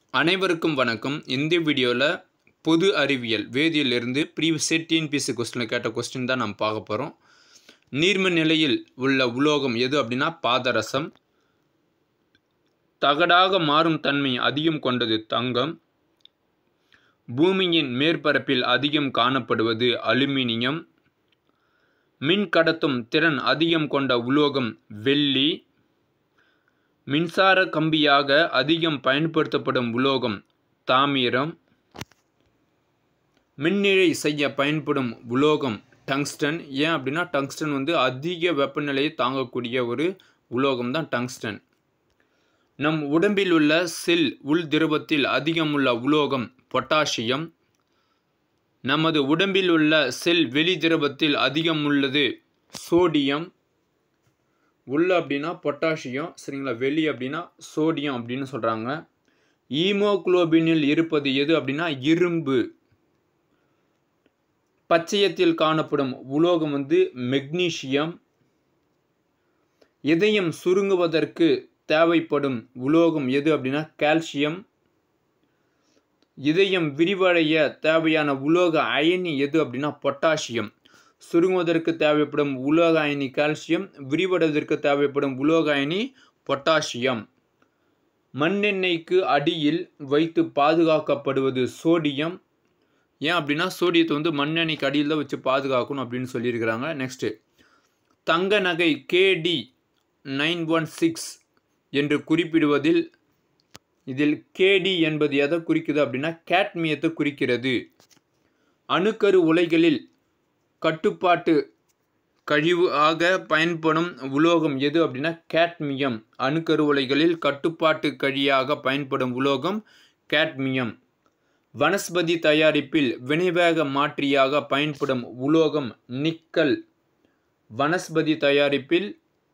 அனைவருக்கும் வணக்கம் இந்த வீடியோவில் பொது அறிவியல் வேதியிலிருந்து ப்ரீவியஸ் டிஎன்பிசி கொஸ்டினில் கேட்ட கொஸ்டின் தான் நம்ம பார்க்க போகிறோம் நீர்ம நிலையில் உள்ள உலோகம் எது அப்படின்னா பாதரசம் தகடாக மாறும் தன்மை அதிகம் கொண்டது தங்கம் பூமியின் மேற்பரப்பில் அதிகம் காணப்படுவது அலுமினியம் மின் கடத்தும் திறன் அதிகம் கொண்ட உலோகம் வெள்ளி மின்சார கம்பியாக அதிகம் பயன்படுத்தப்படும் உலோகம் தாமிரம் மின்னிழை செய்ய பயன்படும் உலோகம் டங்ஸ்டன் ஏன் அப்படின்னா டங்ஸ்டன் வந்து அதிக வெப்பநிலையை தாங்கக்கூடிய ஒரு உலோகம் தான் டங்ஸ்டன் நம் உடம்பில் உள்ள செல் உள் திரவத்தில் அதிகம் உள்ள உலோகம் பொட்டாசியம் நமது உடம்பில் உள்ள செல் வெளி திரவத்தில் அதிகம் உள்ளது சோடியம் உள்ள அப்படின்னா பொட்டாசியம் சரிங்களா வெளி அப்படின்னா சோடியம் அப்படின்னு சொல்கிறாங்க ஈமோகுளோபினில் இருப்பது எது அப்படின்னா இரும்பு பச்சையத்தில் காணப்படும் உலோகம் வந்து மெக்னீசியம் இதயம் சுருங்குவதற்கு தேவைப்படும் உலோகம் எது அப்படின்னா கால்சியம் இதயம் விரிவடைய தேவையான உலோக அயனி எது அப்படின்னா பொட்டாசியம் சுருங்குவதற்கு தேவைப்படும் உலோக அயனி கால்சியம் விரிவடைவதற்கு தேவைப்படும் உலோக அயனி பொட்டாசியம் மண்ணெண்ணெய்க்கு அடியில் வைத்து பாதுகாக்கப்படுவது சோடியம் ஏன் அப்படின்னா சோடியத்தை வந்து மண்ணெண்ணெய்க்கு அடியில் தான் வச்சு பாதுகாக்கணும் அப்படின்னு சொல்லியிருக்கிறாங்க நெக்ஸ்ட்டு தங்க நகை கேடி நைன் ஒன் சிக்ஸ் என்று குறிப்பிடுவதில் இதில் கேடி என்பது எதை குறிக்குது அப்படின்னா கேட்மியத்தை குறிக்கிறது அணுக்கரு உலைகளில் கட்டுப்பாட்டு கழிவு ஆக பயன்படும் உலோகம் எது அப்படின்னா கேட்மியம் அணுக்கரு உலைகளில் கட்டுப்பாட்டு கழியாக பயன்படும் உலோகம் கேட்மியம் வனஸ்பதி தயாரிப்பில் வினைவேக மாற்றியாக பயன்படும் உலோகம் நிக்கல் வனஸ்பதி தயாரிப்பில்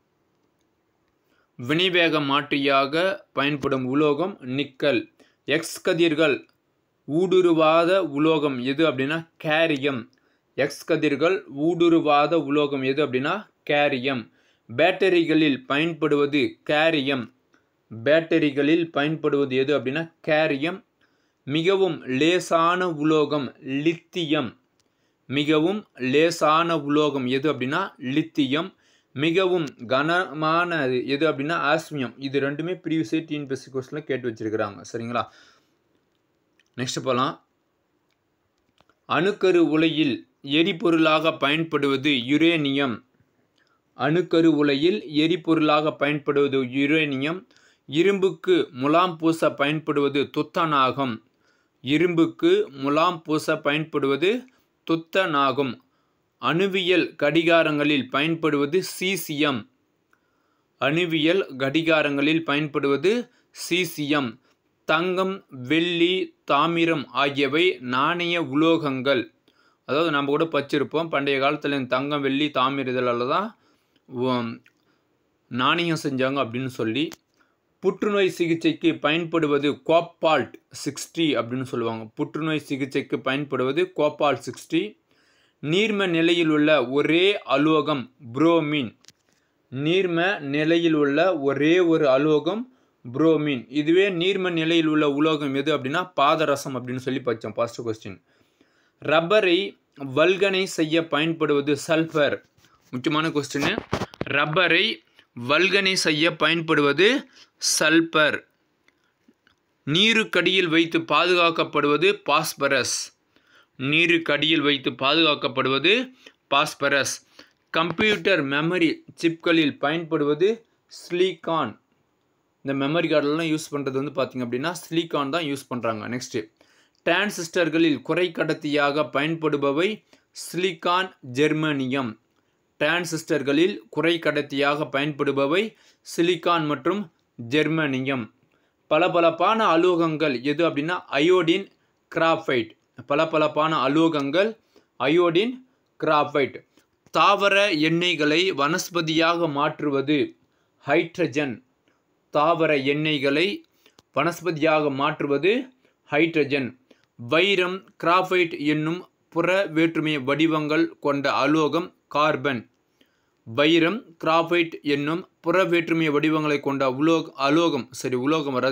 வினைவேக மாற்றியாக பயன்படும் உலோகம் நிக்கல் எக்ஸ் கதிர்கள் ஊடுருவாத உலோகம் எது அப்படின்னா கேரியம் எக்ஸ் கதிர்கள் ஊடுருவாத உலோகம் எது அப்படின்னா கேரியம் பேட்டரிகளில் பயன்படுவது கேரியம் பேட்டரிகளில் பயன்படுவது எது அப்படின்னா கேரியம் மிகவும் லேசான உலோகம் லித்தியம் மிகவும் லேசான உலோகம் எது அப்படின்னா லித்தியம் மிகவும் கனமான எது அப்படின்னா ஆஸ்மியம் இது ரெண்டுமே ப்ரீவியஸ் டிஎன்பிஎஸ்சி கொஸ்டினில் கேட்டு வச்சிருக்கிறாங்க சரிங்களா நெக்ஸ்ட் போகலாம் அணுக்கரு உலையில் எரிபொருளாக பயன்படுவது யுரேனியம் அணுக்கரு உலையில் எரிபொருளாக பயன்படுவது யுரேனியம் இரும்புக்கு முலாம் பூச பயன்படுவது துத்தநாகம் இரும்புக்கு முலாம் பூச பயன்படுவது துத்தநாகம் அணுவியல் கடிகாரங்களில் பயன்படுவது சீசியம் அணுவியல் கடிகாரங்களில் பயன்படுவது சீசியம் தங்கம் வெள்ளி தாமிரம் ஆகியவை நாணய உலோகங்கள் அதாவது நம்ம கூட பச்சிருப்போம் பண்டைய காலத்தில் இந்த தங்கம் வெள்ளி தாமிர இதில் தான் நாணயம் செஞ்சாங்க அப்படின்னு சொல்லி புற்றுநோய் சிகிச்சைக்கு பயன்படுவது கோப்பால்ட் சிக்ஸ்டி அப்படின்னு சொல்லுவாங்க புற்றுநோய் சிகிச்சைக்கு பயன்படுவது கோப்பால்ட் சிக்ஸ்டி நீர்ம நிலையில் உள்ள ஒரே அலோகம் புரோமின் நீர்ம நிலையில் உள்ள ஒரே ஒரு அலோகம் புரோமின் இதுவே நீர்ம நிலையில் உள்ள உலோகம் எது அப்படின்னா பாதரசம் அப்படின்னு சொல்லி படித்தோம் ஃபர்ஸ்ட் கொஸ்டின் ரப்பரை வல்கனை செய்ய பயன்படுவது சல்ஃபர் முக்கியமான கொஸ்டின் ரப்பரை வல்கனை செய்ய பயன்படுவது சல்பர் நீருக்கடியில் வைத்து பாதுகாக்கப்படுவது பாஸ்பரஸ் நீருக்கடியில் வைத்து பாதுகாக்கப்படுவது பாஸ்பரஸ் கம்ப்யூட்டர் மெமரி சிப்களில் பயன்படுவது ஸ்லீகான் இந்த மெமரி கார்டெலாம் யூஸ் பண்ணுறது வந்து பார்த்திங்க அப்படின்னா ஸ்லீகான் தான் யூஸ் பண்ணுறாங்க நெக்ஸ்ட்டு டிரான்சிஸ்டர்களில் குறைக்கடத்தியாக பயன்படுபவை சிலிக்கான் ஜெர்மனியம் டிரான்சிஸ்டர்களில் குறைக்கடத்தியாக பயன்படுபவை சிலிக்கான் மற்றும் ஜெர்மனியம் பளபளப்பான அலோகங்கள் எது அப்படின்னா அயோடின் கிராஃபைட் பளபளப்பான அலோகங்கள் அயோடின் கிராஃபைட் தாவர எண்ணெய்களை வனஸ்பதியாக மாற்றுவது ஹைட்ரஜன் தாவர எண்ணெய்களை வனஸ்பதியாக மாற்றுவது ஹைட்ரஜன் வைரம் கிராஃபைட் என்னும் புற வேற்றுமை வடிவங்கள் கொண்ட அலோகம் கார்பன் வைரம் கிராஃபைட் என்னும் புற வேற்றுமை வடிவங்களை கொண்ட உலோக அலோகம் சரி உலோகம் வராது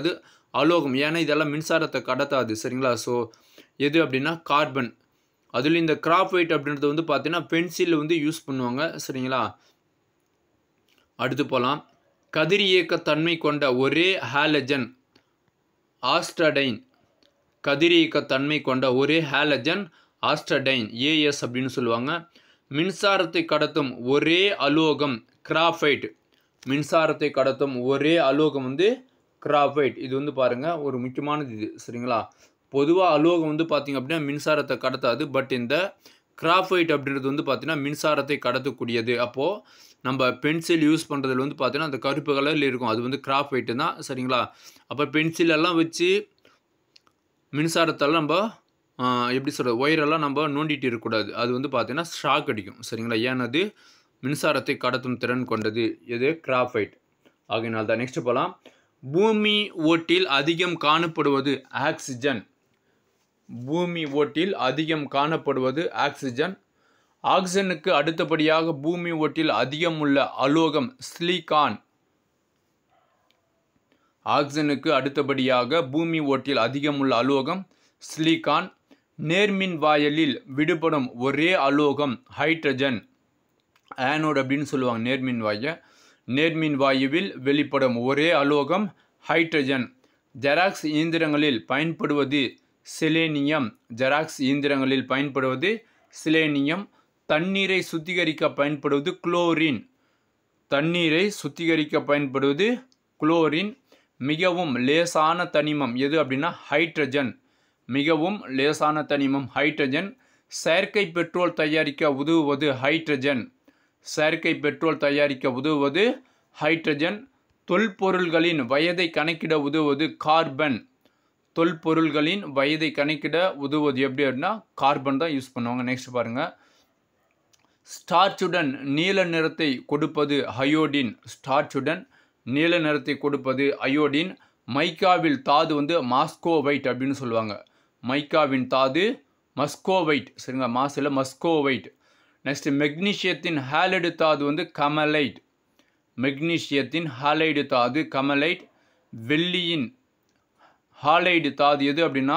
அலோகம் ஏன்னா இதெல்லாம் மின்சாரத்தை கடத்தாது சரிங்களா ஸோ எது அப்படின்னா கார்பன் அதுலேயும் இந்த கிராப் வெயிட் அப்படின்றது வந்து பார்த்தீங்கன்னா பென்சில் வந்து யூஸ் பண்ணுவாங்க சரிங்களா அடுத்து போகலாம் கதிரியக்க தன்மை கொண்ட ஒரே ஹாலஜன் ஆஸ்டடைன் கதிரியக்க தன்மை கொண்ட ஒரே ஹாலஜன் ஆஸ்டடைன் ஏஎஸ் அப்படின்னு சொல்லுவாங்க மின்சாரத்தை கடத்தும் ஒரே அலோகம் கிராஃபைட் மின்சாரத்தை கடத்தும் ஒரே அலோகம் வந்து கிராஃபைட் இது வந்து பாருங்கள் ஒரு முக்கியமானது இது சரிங்களா பொதுவாக அலோகம் வந்து பார்த்திங்க அப்படின்னா மின்சாரத்தை கடத்தாது பட் இந்த கிராஃபைட் அப்படின்றது வந்து பார்த்திங்கன்னா மின்சாரத்தை கடத்தக்கூடியது அப்போது நம்ம பென்சில் யூஸ் பண்ணுறதுல வந்து பார்த்தீங்கன்னா அந்த கருப்பு கலரில் இருக்கும் அது வந்து கிராஃபைட்டு தான் சரிங்களா அப்போ பென்சிலெல்லாம் வச்சு மின்சாரத்தெல்லாம் நம்ம எப்படி சொல்கிறது ஒயரெல்லாம் நம்ம நோண்டிட்டு இருக்கக்கூடாது அது வந்து பார்த்தீங்கன்னா ஷாக் அடிக்கும் சரிங்களா ஏன்னது மின்சாரத்தை கடத்தும் திறன் கொண்டது இது கிராஃபைட் ஆகையினால் தான் நெக்ஸ்ட் போகலாம் பூமி ஓட்டில் அதிகம் காணப்படுவது ஆக்சிஜன் பூமி ஓட்டில் அதிகம் காணப்படுவது ஆக்சிஜன் ஆக்சிஜனுக்கு அடுத்தபடியாக பூமி ஓட்டில் அதிகம் உள்ள அலோகம் சிலிகான் ஆக்சிஜனுக்கு அடுத்தபடியாக பூமி ஓட்டில் அதிகம் உள்ள அலோகம் சிலிகான் நேர்மின் வாயலில் விடுபடும் ஒரே அலோகம் ஹைட்ரஜன் ஆனோட் அப்படின்னு சொல்லுவாங்க நேர்மின் வாயை நேர்மின் வாயுவில் வெளிப்படும் ஒரே அலோகம் ஹைட்ரஜன் ஜெராக்ஸ் இயந்திரங்களில் பயன்படுவது செலேனியம் ஜெராக்ஸ் இயந்திரங்களில் பயன்படுவது சிலேனியம் தண்ணீரை சுத்திகரிக்க பயன்படுவது குளோரின் தண்ணீரை சுத்திகரிக்க பயன்படுவது குளோரின் மிகவும் லேசான தனிமம் எது அப்படின்னா ஹைட்ரஜன் மிகவும் லேசான தனிமம் ஹைட்ரஜன் செயற்கை பெட்ரோல் தயாரிக்க உதவுவது ஹைட்ரஜன் செயற்கை பெட்ரோல் தயாரிக்க உதவுவது ஹைட்ரஜன் தொல்பொருள்களின் வயதை கணக்கிட உதவுவது கார்பன் தொல்பொருள்களின் வயதை கணக்கிட உதவுவது எப்படி அப்படின்னா கார்பன் தான் யூஸ் பண்ணுவாங்க நெக்ஸ்ட் பாருங்கள் ஸ்டார்ச்சுடன் நீல நிறத்தை கொடுப்பது அயோடின் ஸ்டார்ச்சுடன் நீல நிறத்தை கொடுப்பது அயோடின் மைக்காவில் தாது வந்து மாஸ்கோவைட் அப்படின்னு சொல்லுவாங்க மைக்காவின் தாது மஸ்கோவைட் சரிங்களா மாசில் மஸ்கோவைட் நெக்ஸ்ட் மெக்னீஷியத்தின் ஹாலைடு தாது வந்து கமலைட் மெக்னீஷியத்தின் ஹாலைடு தாது கமலைட் வெள்ளியின் ஹாலைடு தாது எது அப்படின்னா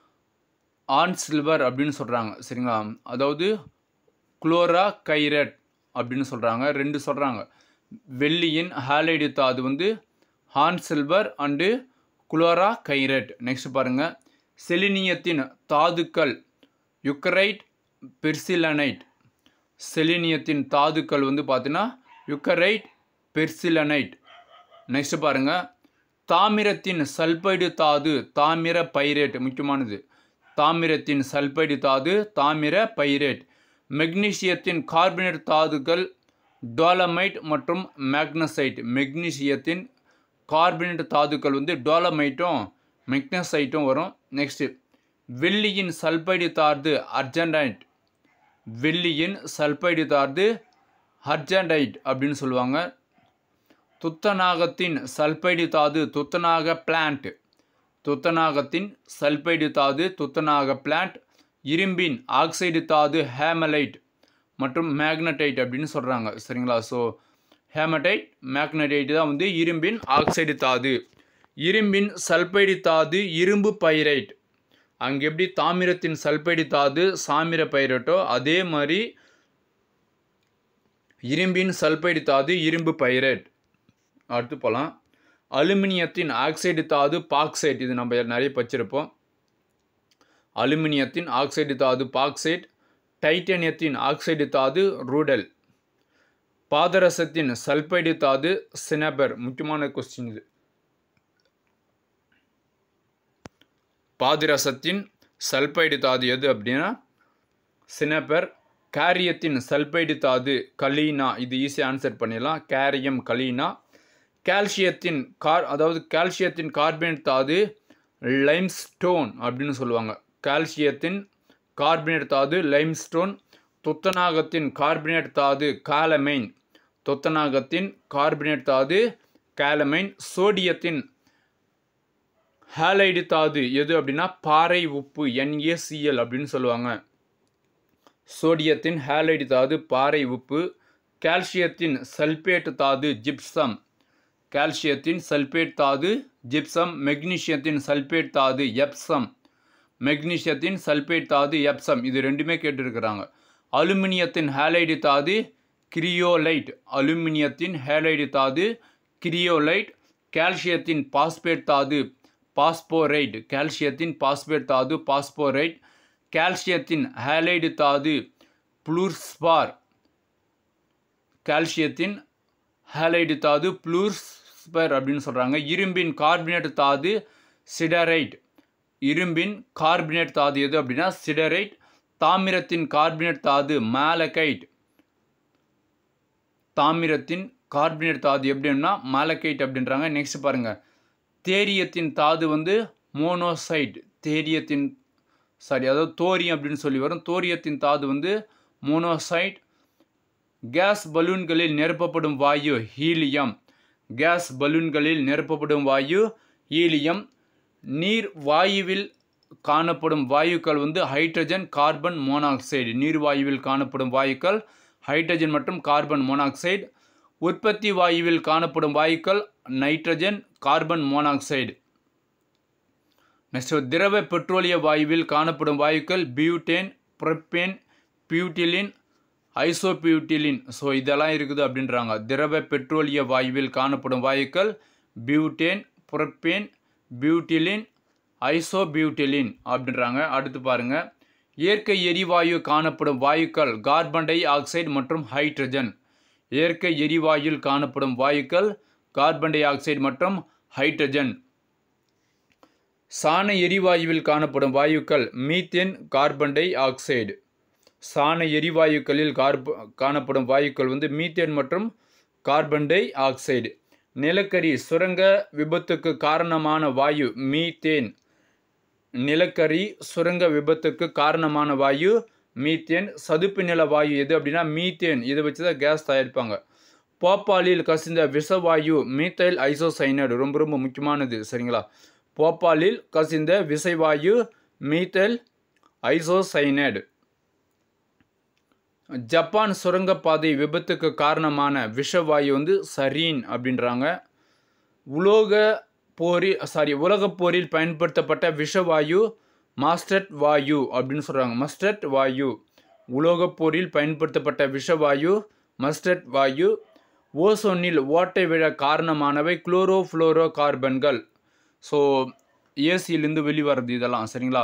ஆன் சில்வர் அப்படின்னு சொல்கிறாங்க சரிங்களா அதாவது குளோரா கைரட் அப்படின்னு சொல்கிறாங்க ரெண்டு சொல்கிறாங்க வெள்ளியின் ஹாலைடு தாது வந்து horn silver and chlorargyrite next பாருங்கள் செலினியத்தின் தாதுக்கள் யுக்கரைட் பெர்சிலனைட் செலினியத்தின் தாதுக்கள் வந்து பார்த்தீங்கன்னா யுக்கரைட் பெர்சிலனைட் நெக்ஸ்ட் பாருங்கள் தாமிரத்தின் சல்பைடு தாது தாமிர பைரேட் முக்கியமானது தாமிரத்தின் சல்பைடு தாது தாமிர பைரேட் மெக்னீசியத்தின் கார்பனேட் தாதுக்கள் டோலமைட் மற்றும் மேக்னசைட் மெக்னீசியத்தின் கார்பனேட் தாதுக்கள் வந்து டோலமைட்டும் மெக்னசைட்டும் வரும் நெக்ஸ்ட்டு வெள்ளியின் சல்பைடு தாது அர்ஜென்டைட் வெள்ளியின் சல்பைடு தாது அர்ஜென்டைட் அப்படின்னு சொல்லுவாங்க துத்தநாகத்தின் சல்பைடு தாது துத்தநாக பிளான்ட் துத்தநாகத்தின் சல்பைடு தாது துத்தநாக பிளான்ட் இரும்பின் ஆக்சைடு தாது ஹேமலைட் மற்றும் மேக்னடைட் அப்படின்னு சொல்கிறாங்க சரிங்களா ஸோ ஹேமடைட் மேக்னடைட் தான் வந்து இரும்பின் ஆக்சைடு தாது இரும்பின் சல்பைடு தாது இரும்பு பைரைட் அங்கே எப்படி தாமிரத்தின் சல்பைடு தாது சாமிர பைரட்டோ அதே மாதிரி இரும்பின் சல்பைடு தாது இரும்பு பைரைட் அடுத்து போகலாம் அலுமினியத்தின் ஆக்சைடு தாது பாக்சைட் இது நம்ம நிறைய பச்சிருப்போம் அலுமினியத்தின் ஆக்சைடு தாது பாக்சைட் டைட்டேனியத்தின் ஆக்சைடு தாது ரூடல் பாதரசத்தின் சல்பைடு தாது சினபர் முக்கியமான கொஸ்டின் இது பாதரசத்தின் சல்பைடு தாது எது அப்படின்னா சினபர் கேரியத்தின் சல்பைடு தாது கலீனா இது ஈஸியாக ஆன்சர் பண்ணிடலாம் கேரியம் கலீனா கால்சியத்தின் கார் அதாவது கால்சியத்தின் கார்பனேட் தாது லைம்ஸ்டோன் அப்படின்னு சொல்லுவாங்க கால்சியத்தின் கார்பனேட் தாது லைம்ஸ்டோன் துத்தநாகத்தின் கார்பனேட் தாது காலமைன் துத்தநாகத்தின் கார்பனேட் தாது காலமைன் சோடியத்தின் ஹாலைடு தாது எது அப்படின்னா பாறை உப்பு என்ஏசிஎல் அப்படின்னு சொல்லுவாங்க சோடியத்தின் ஹாலைடு தாது பாறை உப்பு கால்சியத்தின் சல்பேட் தாது ஜிப்சம் கால்சியத்தின் சல்பேட் தாது ஜிப்சம் மெக்னீசியத்தின் சல்பேட் தாது எப்சம் மெக்னீசியத்தின் சல்பேட் தாது எப்சம் இது ரெண்டுமே கேட்டிருக்கிறாங்க அலுமினியத்தின் ஹேலைடு தாது கிரியோலைட் அலுமினியத்தின் ஹேலைடு தாது கிரியோலைட் கால்சியத்தின் பாஸ்பேட் தாது பாஸ்போரைட் கால்சியத்தின் பாஸ்பேட் தாது பாஸ்போரைட் கால்சியத்தின் ஹேலைடு தாது புளூர்ஸ்பார் கால்சியத்தின் ஹேலைடு தாது புளூர்ஸ்பர் அப்படின்னு சொல்கிறாங்க இரும்பின் கார்பனேட் தாது சிடரைட் இரும்பின் கார்பனேட் தாது எது அப்படின்னா சிடரைட் தாமிரத்தின் கார்பனேட் தாது மேலகைட் தாமிரத்தின் கார்பனேட் தாது எப்படின்னா மாலக்கைட் அப்படின்றாங்க நெக்ஸ்ட் பாருங்கள் தேரியத்தின் தாது வந்து மோனோசைட் தேரியத்தின் சாரி அதாவது தோரியம் அப்படின்னு சொல்லி வரும் தோரியத்தின் தாது வந்து மோனோசைட் கேஸ் பலூன்களில் நிரப்பப்படும் வாயு ஹீலியம் கேஸ் பலூன்களில் நிரப்பப்படும் வாயு ஹீலியம் நீர் வாயுவில் காணப்படும் வாயுக்கள் வந்து ஹைட்ரஜன் கார்பன் மோனாக்சைடு நீர் வாயுவில் காணப்படும் வாயுக்கள் ஹைட்ரஜன் மற்றும் கார்பன் மோனாக்சைடு உற்பத்தி வாயுவில் காணப்படும் வாயுக்கள் நைட்ரஜன் கார்பன் மோனாக்சைடு நெக்ஸ்ட் திரவ பெட்ரோலிய வாயுவில் காணப்படும் வாயுக்கள் butane propane butylene isobutylene so இதெல்லாம் இருக்குது அப்படின்றாங்க திரவ பெட்ரோலிய வாயுவில் காணப்படும் வாயுக்கள் பியூட்டேன் ப்ரொப்பேன் பியூட்டிலின் ஐசோபியூட்டிலின் அப்படின்றாங்க அடுத்து பாருங்க இயற்கை எரிவாயு காணப்படும் வாயுக்கள் கார்பன் டை ஆக்சைடு மற்றும் ஹைட்ரஜன் இயற்கை எரிவாயுவில் காணப்படும் வாயுக்கள் கார்பன் டை ஆக்சைடு மற்றும் ஹைட்ரஜன் சாண எரிவாயுவில் காணப்படும் வாயுக்கள் மீத்தேன் கார்பன் டை ஆக்சைடு சாண எரிவாயுக்களில் கார்ப காணப்படும் வாயுக்கள் வந்து மீத்தேன் மற்றும் கார்பன் டை ஆக்சைடு நிலக்கரி சுரங்க விபத்துக்கு காரணமான வாயு மீத்தேன் நிலக்கரி சுரங்க விபத்துக்கு காரணமான வாயு மீத்தேன் சதுப்பு நில வாயு எது அப்படின்னா மீத்தேன் இதை வச்சு தான் கேஸ் தயாரிப்பாங்க போப்பாலில் கசிந்த விஷவாயு மீத்தைல் ஐசோசைனடு ரொம்ப ரொம்ப முக்கியமானது சரிங்களா போப்பாலில் கசிந்த விசைவாயு மீத்தைல் ஐசோசைனடு ஜப்பான் சுரங்கப்பாதை விபத்துக்கு காரணமான விஷவாயு வந்து சரீன் அப்படின்றாங்க உலோக போரில் சாரி உலகப் போரில் பயன்படுத்தப்பட்ட விஷவாயு மாஸ்டர்ட் வாயு அப்படின்னு சொல்கிறாங்க மஸ்டர்ட் வாயு உலோகப் போரில் பயன்படுத்தப்பட்ட விஷவாயு மஸ்டர்ட் வாயு ஓசோனில் ஓட்டை விழ காரணமானவை குளோரோ ஃப்ளோரோ கார்பன்கள் ஸோ ஏசியிலேருந்து வெளிவரது இதெல்லாம் சரிங்களா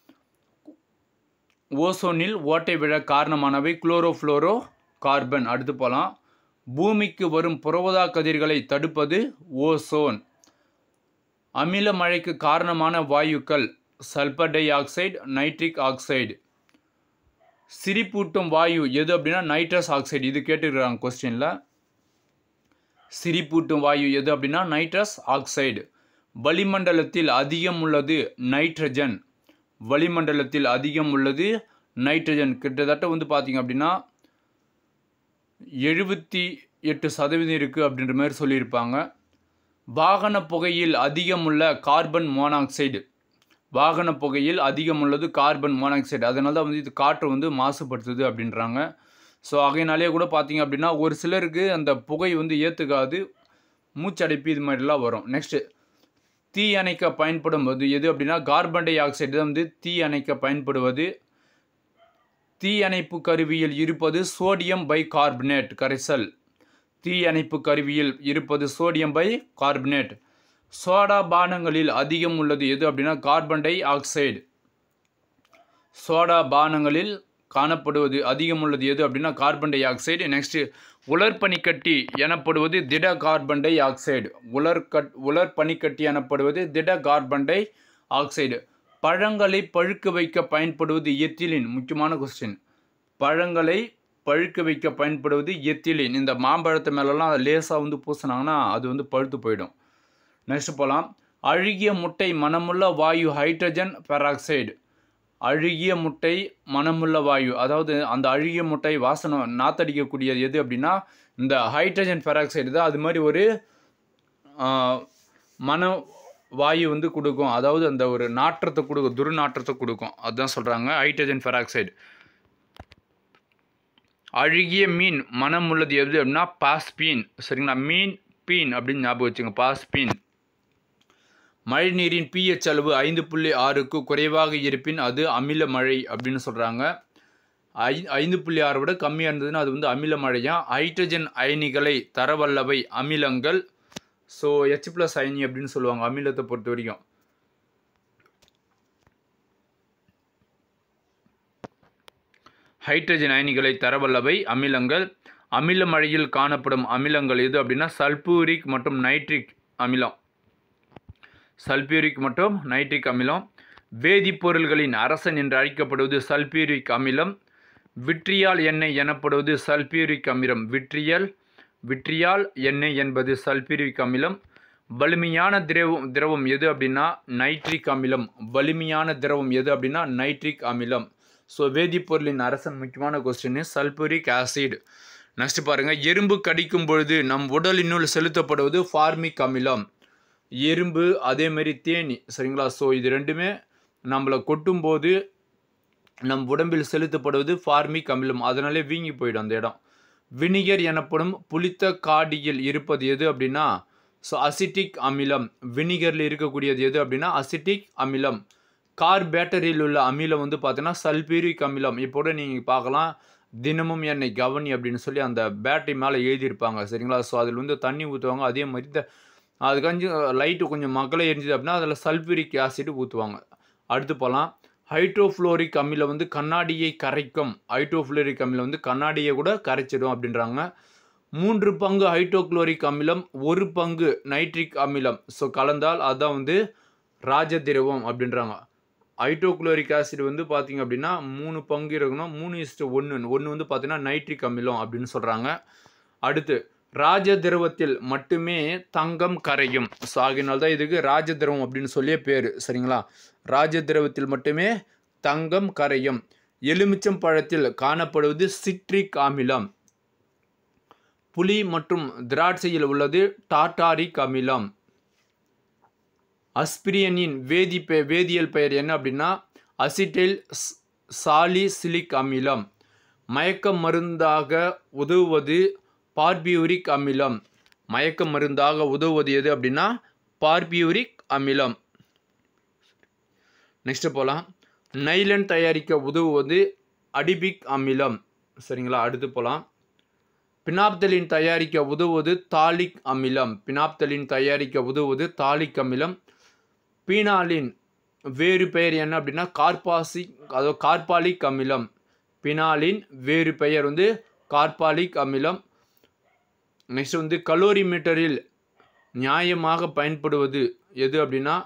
ஓசோனில் ஓட்டை விழ காரணமானவை குளோரோஃப்ளோரோ கார்பன் அடுத்து போகலாம் பூமிக்கு வரும் புறவதா கதிர்களை தடுப்பது ஓசோன் அமில மழைக்கு காரணமான வாயுக்கள் sulphur dioxide nitric oxide சிரிப்பூட்டும் வாயு எது அப்படின்னா நைட்ரஸ் ஆக்சைடு இது கேட்டுருக்காங்க கொஸ்டினில் சிரிப்பூட்டும் வாயு எது அப்படின்னா நைட்ரஸ் ஆக்சைடு வளிமண்டலத்தில் அதிகம் உள்ளது நைட்ரஜன் வளிமண்டலத்தில் அதிகம் உள்ளது நைட்ரஜன் கிட்டத்தட்ட வந்து பார்த்திங்க அப்படின்னா எழுபத்தி எட்டு சதவீதம் இருக்குது அப்படின்ற மாதிரி சொல்லியிருப்பாங்க வாகன புகையில் அதிகம் உள்ள கார்பன் மோனாக்சைடு வாகன புகையில் அதிகம் உள்ளது கார்பன் மோனாக்சைடு அதனால தான் வந்து இது காற்று வந்து மாசுபடுத்துது அப்படின்றாங்க ஸோ ஆகையினாலே கூட பார்த்தீங்க அப்படின்னா ஒரு சிலருக்கு அந்த புகை வந்து ஏற்றுக்காது மூச்சடைப்பு இது மாதிரிலாம் வரும் நெக்ஸ்ட்டு தீ அணைக்க பயன்படும் போது எது அப்படின்னா கார்பன் டை ஆக்சைடு தான் வந்து தீ அணைக்க பயன்படுவது தீ அணைப்பு கருவியில் இருப்பது சோடியம் பை கார்பனேட் கரைசல் தீ அணைப்பு கருவியில் இருப்பது சோடியம் பை கார்பனேட் சோடா பானங்களில் அதிகம் உள்ளது எது அப்படின்னா கார்பன் டை ஆக்சைடு சோடா பானங்களில் காணப்படுவது அதிகம் உள்ளது எது அப்படின்னா கார்பன் டை ஆக்சைடு நெக்ஸ்ட்டு உலர்பனிக்கட்டி எனப்படுவது திட கார்பன் டை ஆக்சைடு உலர்கட் உலர்பனிக்கட்டி எனப்படுவது திட கார்பன் டை ஆக்சைடு பழங்களை பழுக்க வைக்க பயன்படுவது எத்திலின் முக்கியமான கொஸ்டின் பழங்களை பழுக்க வைக்க பயன்படுவது எத்திலின் இந்த மாம்பழத்து மேலெல்லாம் லேசாக வந்து பூசினாங்கன்னா அது வந்து பழுத்து போயிடும் நெக்ஸ்ட் போகலாம் அழுகிய முட்டை மனமுள்ள வாயு ஹைட்ரஜன் பெராக்சைடு அழுகிய முட்டை மனமுள்ள வாயு அதாவது அந்த அழுகிய முட்டை வாசனை நாத்தடிக்கக்கூடியது எது அப்படின்னா இந்த ஹைட்ரஜன் பெராக்சைடு தான் அது மாதிரி ஒரு மன வாயு வந்து கொடுக்கும் அதாவது அந்த ஒரு நாற்றத்தை கொடுக்கும் துர்நாற்றத்தை கொடுக்கும் அதுதான் சொல்கிறாங்க ஹைட்ரஜன் பெராக்சைடு அழுகிய மீன் மனம் உள்ளது எது அப்படின்னா பாஸ்பீன் சரிங்களா மீன் பீன் அப்படின்னு ஞாபகம் வச்சுங்க பாஸ்பீன் மழைநீரின் பிஹெச் அளவு ஐந்து புள்ளி ஆறுக்கு குறைவாக இருப்பின் அது அமில மழை அப்படின்னு சொல்கிறாங்க ஐ ஐந்து புள்ளி ஆறை விட கம்மியாக இருந்ததுன்னா அது வந்து அமில மழையா ஹைட்ரஜன் அயனிகளை தரவல்லவை அமிலங்கள் ஸோ ஹெச் ப்ளஸ் அயனி அப்படின்னு சொல்லுவாங்க அமிலத்தை பொறுத்த வரைக்கும் ஹைட்ரஜன் அயனிகளை தரவல்லவை அமிலங்கள் அமில மழையில் காணப்படும் அமிலங்கள் எது அப்படின்னா சல்பூரிக் மற்றும் நைட்ரிக் அமிலம் சல்பியூரிக் மற்றும் நைட்ரிக் அமிலம் வேதிப்பொருள்களின் அரசன் என்று அழைக்கப்படுவது சல்பியூரிக் அமிலம் விட்ரியால் எண்ணெய் எனப்படுவது சல்பியூரிக் அமிலம் விட்ரியல் விட்ரியால் எண்ணெய் என்பது சல்பியூரிக் அமிலம் வலிமையான திரவம் திரவம் எது அப்படின்னா நைட்ரிக் அமிலம் வலிமையான திரவம் எது அப்படின்னா நைட்ரிக் அமிலம் ஸோ வேதிப்பொருளின் அரசன் முக்கியமான கொஸ்டின் சல்பூரிக் ஆசிட் நெக்ஸ்ட் பாருங்க எறும்பு கடிக்கும் பொழுது நம் உடலினுள் செலுத்தப்படுவது ஃபார்மிக் அமிலம் எறும்பு அதேமாரி தேனி சரிங்களா ஸோ இது ரெண்டுமே நம்மளை கொட்டும்போது நம் உடம்பில் செலுத்தப்படுவது ஃபார்மிக் அமிலம் அதனாலே வீங்கி போயிடும் அந்த இடம் வினிகர் எனப்படும் புளித்த காடியில் இருப்பது எது அப்படின்னா ஸோ அசிட்டிக் அமிலம் வினிகரில் இருக்கக்கூடியது எது அப்படின்னா அசிட்டிக் அமிலம் கார் பேட்டரியில் உள்ள அமிலம் வந்து பார்த்தீங்கன்னா சல்பூரிக் அமிலம் இப்போட நீங்கள் பார்க்கலாம் தினமும் என்னை கவனி அப்படின்னு சொல்லி அந்த பேட்டரி மேலே எழுதியிருப்பாங்க சரிங்களா ஸோ அதில் வந்து தண்ணி ஊற்றுவாங்க அதே மாதிரி இந்த அது கொஞ்சம் லைட்டு கொஞ்சம் மக்களை எரிஞ்சுது அப்படின்னா அதில் சல்பூரிக் ஆசிட் ஊற்றுவாங்க அடுத்து போகலாம் ஹைட்ரோஃப்ளோரிக் அமிலம் வந்து கண்ணாடியை கரைக்கும் ஹைட்ரோஃப்ளோரிக் அமிலம் வந்து கண்ணாடியை கூட கரைச்சிடும் அப்படின்றாங்க மூன்று பங்கு ஹைட்ரோக்ளோரிக் அமிலம் ஒரு பங்கு நைட்ரிக் அமிலம் ஸோ கலந்தால் அதான் வந்து ராஜதிரவம் அப்படின்றாங்க ஹைட்ரோக்ளோரிக் ஆசிட் வந்து பார்த்தீங்க அப்படின்னா மூணு பங்கு இருக்கணும் மூணு இஸ்ட்டு ஒன்று ஒன்று வந்து பார்த்தீங்கன்னா நைட்ரிக் அமிலம் அப்படின்னு சொல்கிறாங்க அடுத்து ராஜ திரவத்தில் மட்டுமே தங்கம் கரையும் ஸோ ஆகினால் தான் இதுக்கு ராஜ திரவம் அப்படின்னு சொல்லியே பேர் சரிங்களா ராஜ திரவத்தில் மட்டுமே தங்கம் கரையும் எலுமிச்சம் பழத்தில் காணப்படுவது சிட்ரிக் அமிலம் புலி மற்றும் திராட்சையில் உள்ளது டாட்டாரிக் அமிலம் அஸ்பிரியனின் வேதி பெ வேதியியல் பெயர் என்ன அப்படின்னா அசிட்டைல் சாலிசிலிக் அமிலம் மயக்க மருந்தாக உதவுவது பார்பியூரிக் அமிலம் மயக்க மருந்தாக உதவுவது எது அப்படின்னா பார்பியூரிக் அமிலம் நெக்ஸ்ட் போகலாம் நைலன் தயாரிக்க உதவுவது அடிபிக் அமிலம் சரிங்களா அடுத்து போகலாம் பினாப்தலின் தயாரிக்க உதவுவது தாலிக் அமிலம் பினாப்தலின் தயாரிக்க உதவுவது தாலிக் அமிலம் பீனாலின் வேறு பெயர் என்ன அப்படின்னா கார்பாசிக் அதாவது கார்பாலிக் அமிலம் பினாலின் வேறு பெயர் வந்து கார்பாலிக் அமிலம் நெக்ஸ்ட் வந்து கலோரி மீட்டரில் நியாயமாக பயன்படுவது எது அப்படின்னா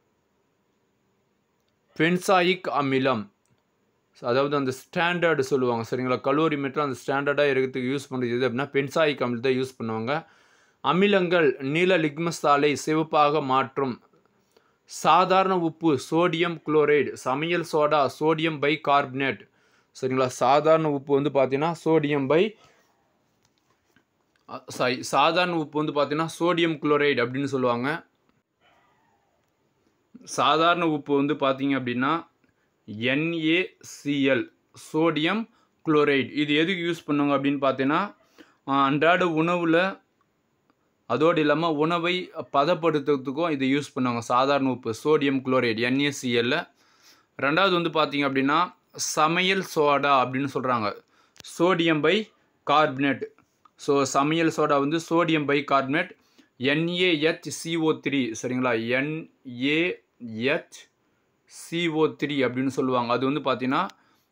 பென்சாயிக் அமிலம் அதாவது அந்த ஸ்டாண்டர்டு சொல்லுவாங்க சரிங்களா கலோரி மீட்டர் அந்த ஸ்டாண்டர்டாக இருக்கிறதுக்கு யூஸ் பண்ணுறது எது அப்படின்னா பென்சாயிக் அமிலத்தை யூஸ் பண்ணுவாங்க அமிலங்கள் நீல லிக்மஸ் தாளை சிவப்பாக மாற்றும் சாதாரண உப்பு சோடியம் குளோரைடு சமையல் சோடா சோடியம் பை கார்பனேட் சரிங்களா சாதாரண உப்பு வந்து பார்த்தீங்கன்னா சோடியம் பை சாரி சாதாரண உப்பு வந்து பார்த்தீங்கன்னா சோடியம் குளோரைடு அப்படின்னு சொல்லுவாங்க சாதாரண உப்பு வந்து பார்த்தீங்க அப்படின்னா என்ஏசிஎல் சோடியம் குளோரைடு இது எதுக்கு யூஸ் பண்ணுவாங்க அப்படின்னு பார்த்தீங்கன்னா அன்றாட உணவில் அதோடு இல்லாமல் உணவை பதப்படுத்துறதுக்கும் இதை யூஸ் பண்ணுவாங்க சாதாரண உப்பு சோடியம் குளோரைடு என்ஏசிஎல்ல ரெண்டாவது வந்து பார்த்தீங்க அப்படின்னா சமையல் சோடா அப்படின்னு சொல்கிறாங்க சோடியம் பை கார்பனேட் ஸோ சமையல் சோடா வந்து sodium bicarbonate N A H C O three சரிங்களா என்ஏஹெச் சிஓ த்ரீ அப்படின்னு சொல்லுவாங்க அது வந்து பார்த்தீங்கன்னா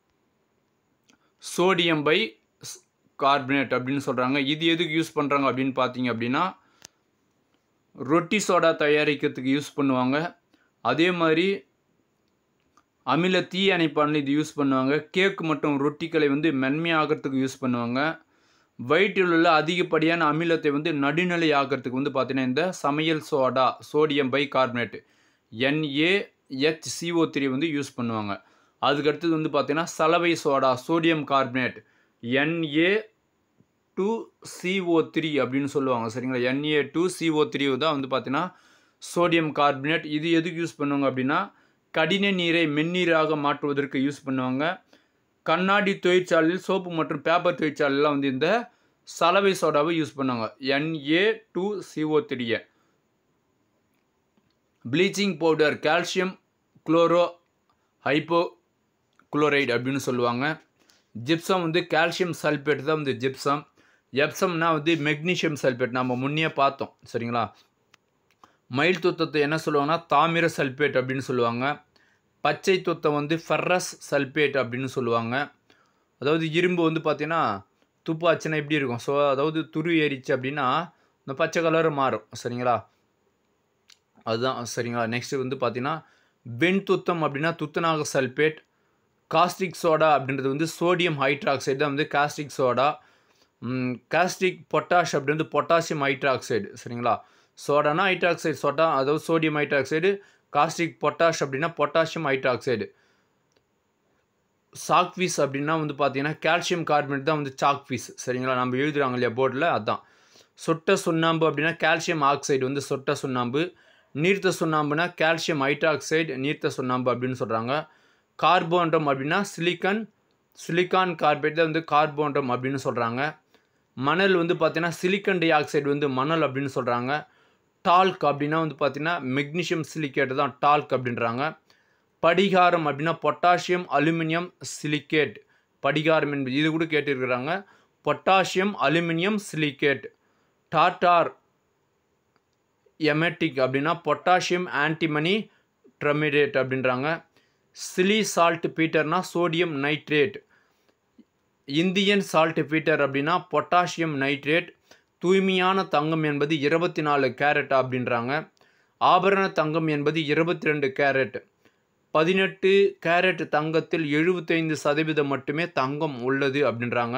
சோடியம் பை கார்பனேட் அப்படின்னு சொல்கிறாங்க இது எதுக்கு யூஸ் பண்ணுறாங்க அப்படின்னு பார்த்தீங்க அப்படின்னா ரொட்டி சோடா தயாரிக்கிறதுக்கு யூஸ் பண்ணுவாங்க அதே மாதிரி அமில தீ அணைப்பான்ல இது யூஸ் பண்ணுவாங்க கேக் மற்றும் ரொட்டிகளை வந்து மென்மையாகிறதுக்கு யூஸ் பண்ணுவாங்க வயிற்றில் உள்ள அதிகப்படியான அமிலத்தை வந்து நடுநிலை ஆகிறதுக்கு வந்து பார்த்தீங்கன்னா இந்த சமையல் soda sodium bicarbonate N A H C O three வந்து யூஸ் பண்ணுவாங்க அதுக்கடுத்தது வந்து பார்த்தீங்கன்னா சலவை soda sodium carbonate N A two C O three அப்படின்னு சொல்லுவாங்க சரிங்களா என்ஏ டூ சிஓ த்ரீ தான் வந்து பார்த்தீங்கன்னா சோடியம் கார்பனேட் இது எதுக்கு யூஸ் பண்ணுவாங்க அப்படின்னா கடின நீரை மென்னீராக மாற்றுவதற்கு யூஸ் பண்ணுவாங்க கண்ணாடி தொழிற்சாலையில் சோப்பு மற்றும் பேப்பர் தொழிற்சாலையெல்லாம் வந்து இந்த சலவை சோடாவை யூஸ் பண்ணாங்க என்ஏ டூ சிஓ த்ரீயை bleaching powder calcium chloro hypo chloride அப்படின்னு சொல்லுவாங்க ஜிப்சம் வந்து கால்சியம் சல்பேட் தான் வந்து ஜிப்சம் எப்சம்னா வந்து மெக்னீஷியம் சல்பேட் நம்ம முன்னே பார்த்தோம் சரிங்களா மயில் துத்தத்தை என்ன சொல்லுவாங்கன்னா தாமிர சல்பேட் அப்படின்னு சொல்லுவாங்க பச்சை துத்தம் வந்து ஃபெர்ரஸ் சல்பேட் அப்படின்னு சொல்லுவாங்க அதாவது இரும்பு வந்து பார்த்தீங்கன்னா துப்பாச்சுன்னா எப்படி இருக்கும் ஸோ அதாவது துரு ஏறிச்சு அப்படின்னா இந்த பச்சை கலர் மாறும் சரிங்களா அதுதான் சரிங்களா நெக்ஸ்ட் வந்து பார்த்தீங்கன்னா வெண் துத்தம் அப்படின்னா துத்தநாக சல்பேட் காஸ்டிக் சோடா அப்படின்றது வந்து சோடியம் ஹைட்ராக்சைடு தான் வந்து காஸ்டிக் சோடா காஸ்டிக் பொட்டாஷ் அப்படின்றது பொட்டாசியம் ஹைட்ராக்சைடு சரிங்களா சோடானா ஹைட்ராக்சைடு சோடா அதாவது சோடியம் ஹைட்ராக்சைடு காஸ்டிக் பொட்டாஷ் அப்படின்னா பொட்டாசியம் ஹைட்ராக்சைடு சாக் பீஸ் அப்படின்னா வந்து பார்த்தீங்கன்னா கால்சியம் கார்பனேட் தான் வந்து சாக் பீஸ் சரிங்களா நம்ம எழுதுறாங்க இல்லையா போர்டில் அதான் சொட்ட சுண்ணாம்பு அப்படின்னா கால்சியம் ஆக்சைடு வந்து சொட்ட சுண்ணாம்பு நீர்த்த சுண்ணாம்புனா கால்சியம் ஹைட்ராக்சைடு நீர்த்த சுண்ணாம்பு அப்படின்னு சொல்கிறாங்க கார்போன்றம் அப்படின்னா சிலிக்கன் சிலிக்கான் கார்பேட் தான் வந்து கார்போன்றம் அப்படின்னு சொல்கிறாங்க மணல் வந்து பார்த்தீங்கன்னா சிலிக்கன் டை ஆக்சைடு வந்து மணல் அப்படின்னு சொல்கிறாங்க டால்க் அப்படின்னா வந்து பார்த்தீங்கன்னா மெக்னீஷியம் சிலிக்கேட் தான் டால்க் அப்படின்றாங்க படிகாரம் அப்படின்னா பொட்டாசியம் அலுமினியம் சிலிக்கேட் படிகாரம் என்பது இது கூட கேட்டிருக்கிறாங்க potassium aluminium silicate tartar emetic அப்படின்னா பொட்டாசியம் ஆன்டிமனி ட்ரமிடேட் அப்படின்றாங்க சிலி சால்ட் பீட்டர்னா sodium nitrate Indian saltpetre அப்படின்னா பொட்டாசியம் நைட்ரேட் தூய்மையான தங்கம் என்பது இருபத்தி நாலு கேரட் அப்படின்றாங்க ஆபரண தங்கம் என்பது இருபத்தி ரெண்டு கேரட் பதினெட்டு கேரட் தங்கத்தில் எழுபத்தைந்து சதவீதம் மட்டுமே தங்கம் உள்ளது அப்படின்றாங்க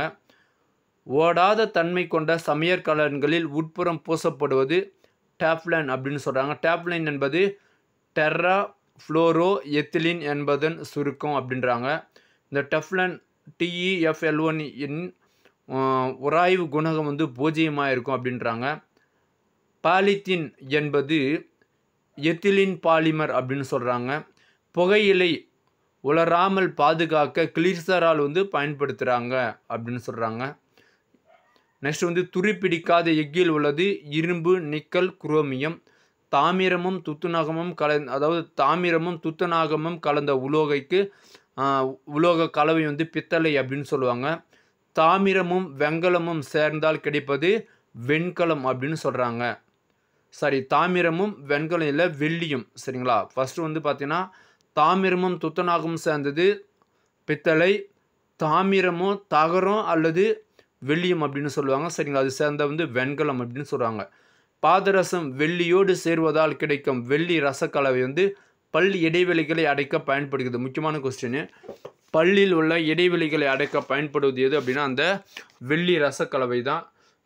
ஓடாத தன்மை கொண்ட சமையற்கலன்களில் உட்புறம் பூசப்படுவது டேப்லைன் அப்படின்னு சொல்கிறாங்க டேப்லைன் என்பது டெர்ரா ஃப்ளோரோ எத்திலின் என்பதன் சுருக்கம் அப்படின்றாங்க இந்த டெஃப்லன் டிஇஎஃப்எல்ஒன் இன் உராய்வு குணகம் வந்து பூஜ்ஜியமாக இருக்கும் அப்படின்றாங்க பாலித்தீன் என்பது எத்திலின் பாலிமர் அப்படின்னு சொல்கிறாங்க புகையிலை உலராமல் பாதுகாக்க கிளிசரால் வந்து பயன்படுத்துகிறாங்க அப்படின்னு சொல்கிறாங்க நெக்ஸ்ட் வந்து துருப்பிடிக்காத எக்கில் உள்ளது இரும்பு நிக்கல் குரோமியம் தாமிரமும் துத்துநாகமும் கல அதாவது தாமிரமும் துத்தநாகமும் கலந்த உலோகைக்கு உலோக கலவை வந்து பித்தளை அப்படின்னு சொல்லுவாங்க தாமிரமும் வெங்கலமும் சேர்ந்தால் கிடைப்பது வெண்கலம் அப்படின்னு சொல்கிறாங்க சாரி தாமிரமும் வெண்கலம் இல்லை வெள்ளியும் சரிங்களா ஃபஸ்ட்டு வந்து பார்த்தீங்கன்னா தாமிரமும் துத்தநாகமும் சேர்ந்தது பித்தளை தாமிரமும் தகரம் அல்லது வெள்ளியம் அப்படின்னு சொல்லுவாங்க சரிங்களா அது சேர்ந்த வந்து வெண்கலம் அப்படின்னு சொல்கிறாங்க பாதரசம் வெள்ளியோடு சேர்வதால் கிடைக்கும் வெள்ளி ரசக்கலவை வந்து பல் இடைவெளிகளை அடைக்க பயன்படுகிறது முக்கியமான கொஸ்டின் பல்லில் உள்ள இடைவெளிகளை அடைக்க பயன்படுவது எது அப்படின்னா அந்த வெள்ளி ரசக்கலவை தான்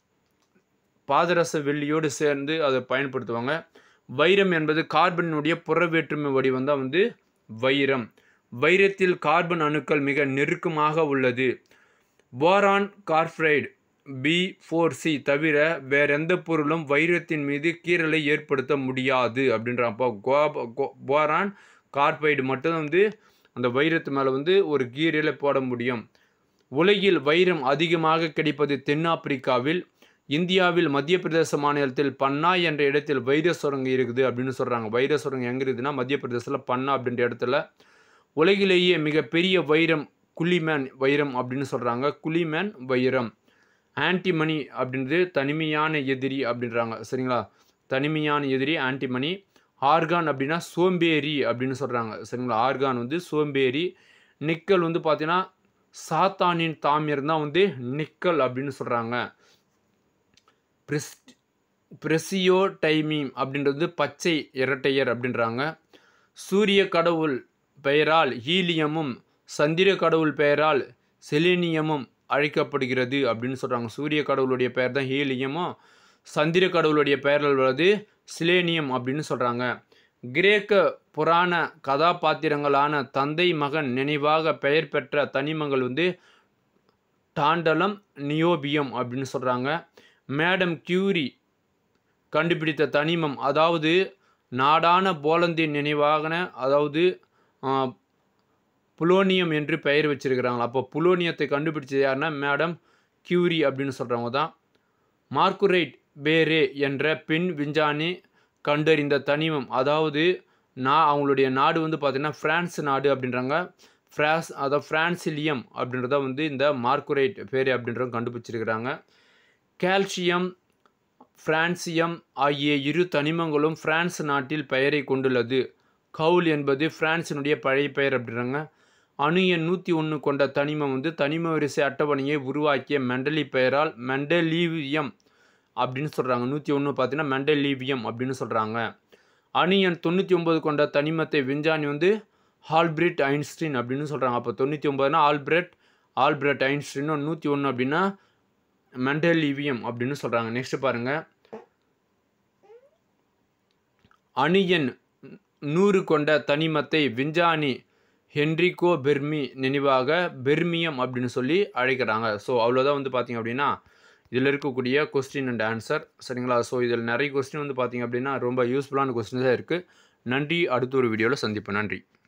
பாதரச வெள்ளியோடு சேர்ந்து அதை பயன்படுத்துவாங்க வைரம் என்பது கார்பனுடைய புற வேற்றுமை வடிவம் தான் வந்து வைரம் வைரத்தில் கார்பன் அணுக்கள் மிக நெருக்கமாக உள்ளது boron carbide B four C தவிர வேற எந்த பொருளும் வைரத்தின் மீது கீறலை ஏற்படுத்த முடியாது அப்படின்றப்போ கோ போரான் கார்பைடு மட்டும் வந்து அந்த வைரத்து மேலே வந்து ஒரு கீரலை போட முடியும் உலகில் வைரம் அதிகமாக கிடைப்பது தென்னாப்பிரிக்காவில் இந்தியாவில் மத்திய பிரதேச மாநிலத்தில் பன்னா என்ற இடத்தில் வைர சுரங்கம் இருக்குது அப்படின்னு சொல்கிறாங்க வைர சுரங்கம் எங்கே இருக்குதுன்னா மத்திய பிரதேசத்தில் பன்னா அப்படின்ற இடத்துல உலகிலேயே மிகப்பெரிய வைரம் குளிமேன் வைரம் அப்படின்னு சொல்கிறாங்க குளிமேன் வைரம் ஆன்டிமணி அப்படின்றது தனிமையான எதிரி அப்படின்றாங்க சரிங்களா தனிமையான எதிரி ஆன்டிமணி ஆர்கான் அப்படின்னா சோம்பேறி அப்படின்னு சொல்கிறாங்க சரிங்களா ஆர்கான் வந்து சோம்பேறி நிக்கல் வந்து பார்த்தீங்கன்னா சாத்தானின் தாமிரம் தான் வந்து நிக்கல் அப்படின்னு சொல்கிறாங்க பிரெஸ் பிரெசியோ டைமீம் அப்படின்றது பச்சை இரட்டையர் அப்படின்றாங்க சூரிய கடவுள் பெயரால் ஹீலியமும் சந்திர கடவுள் பெயரால் செலினியமும் அழைக்கப்படுகிறது அப்படின்னு சொல்கிறாங்க சூரிய கடவுளுடைய பெயர் தான் ஹீலியமும் சந்திர கடவுளுடைய பெயரில் உள்ளது சிலேனியம் அப்படின்னு சொல்கிறாங்க கிரேக்க புராண கதாபாத்திரங்களான தந்தை மகன் நினைவாக பெயர் பெற்ற தனிமங்கள் வந்து டாண்டலம் நியோபியம் அப்படின்னு சொல்கிறாங்க மேடம் கியூரி கண்டுபிடித்த தனிமம் அதாவது நாடான போலந்தின் நினைவாகன அதாவது புலோனியம் என்று பெயர் வச்சிருக்கிறாங்க அப்போ புலோனியத்தை கண்டுபிடிச்சது யாருன்னா மேடம் கியூரி அப்படின்னு சொல்கிறவங்க தான் மார்க்குரைட் பேரே என்ற பெண் விஞ்ஞானி கண்டறிந்த தனிமம் அதாவது நான் அவங்களுடைய நாடு வந்து பார்த்திங்கன்னா ஃப்ரான்ஸ் நாடு அப்படின்றாங்க ஃப்ரான்ஸ் அதாவது ஃப்ரான்சிலியம் அப்படின்றத வந்து இந்த மார்க்குரைட் பேரே அப்படின்றவங்க கண்டுபிடிச்சிருக்கிறாங்க கால்சியம் பிரான்சியம் ஆகிய இரு தனிமங்களும் பிரான்ஸ் நாட்டில் பெயரை கொண்டுள்ளது கவுல் என்பது பிரான்சினுடைய பழைய பெயர் அப்படின்றாங்க அணு எண் நூற்றி ஒன்று கொண்ட தனிமம் வந்து தனிம வரிசை அட்டவணையை உருவாக்கிய மெண்டலி பெயரால் மெண்டலீவியம் அப்படின்னு சொல்கிறாங்க நூற்றி ஒன்று பார்த்தீங்கன்னா மெண்டலீவியம் அப்படின்னு சொல்கிறாங்க அணு எண் தொண்ணூற்றி ஒம்பது கொண்ட தனிமத்தை விஞ்ஞானி வந்து ஆல்பிரட் ஐன்ஸ்டீன் அப்படின்னு சொல்கிறாங்க அப்போ தொண்ணூற்றி ஒம்பதுனா ஆல்பிரட் ஆல்பிரட் ஐன்ஸ்டீன் நூற்றி ஒன்று அப்படின்னா மெண்டலீவியம் அப்படின்னு சொல்கிறாங்க நெக்ஸ்ட் பாருங்கள் அணு எண் நூறு கொண்ட தனிமத்தை விஞ்ஞானி ஹென்ரிகோ பெர்மி நினைவாக பெர்மியம் அப்படின்னு சொல்லி அழைக்கிறாங்க ஸோ அவ்வளோதான் வந்து பார்த்தீங்க அப்படின்னா இதில் இருக்கக்கூடிய கொஸ்டின் அண்ட் ஆன்சர் சரிங்களா ஸோ இதில் நிறைய கொஸ்டின் வந்து பார்த்தீங்க அப்படின்னா ரொம்ப யூஸ்ஃபுல்லான கொஸ்டின்ஸாக இருக்குது நன்றி அடுத்த ஒரு வீடியோவில் சந்திப்போம் நன்றி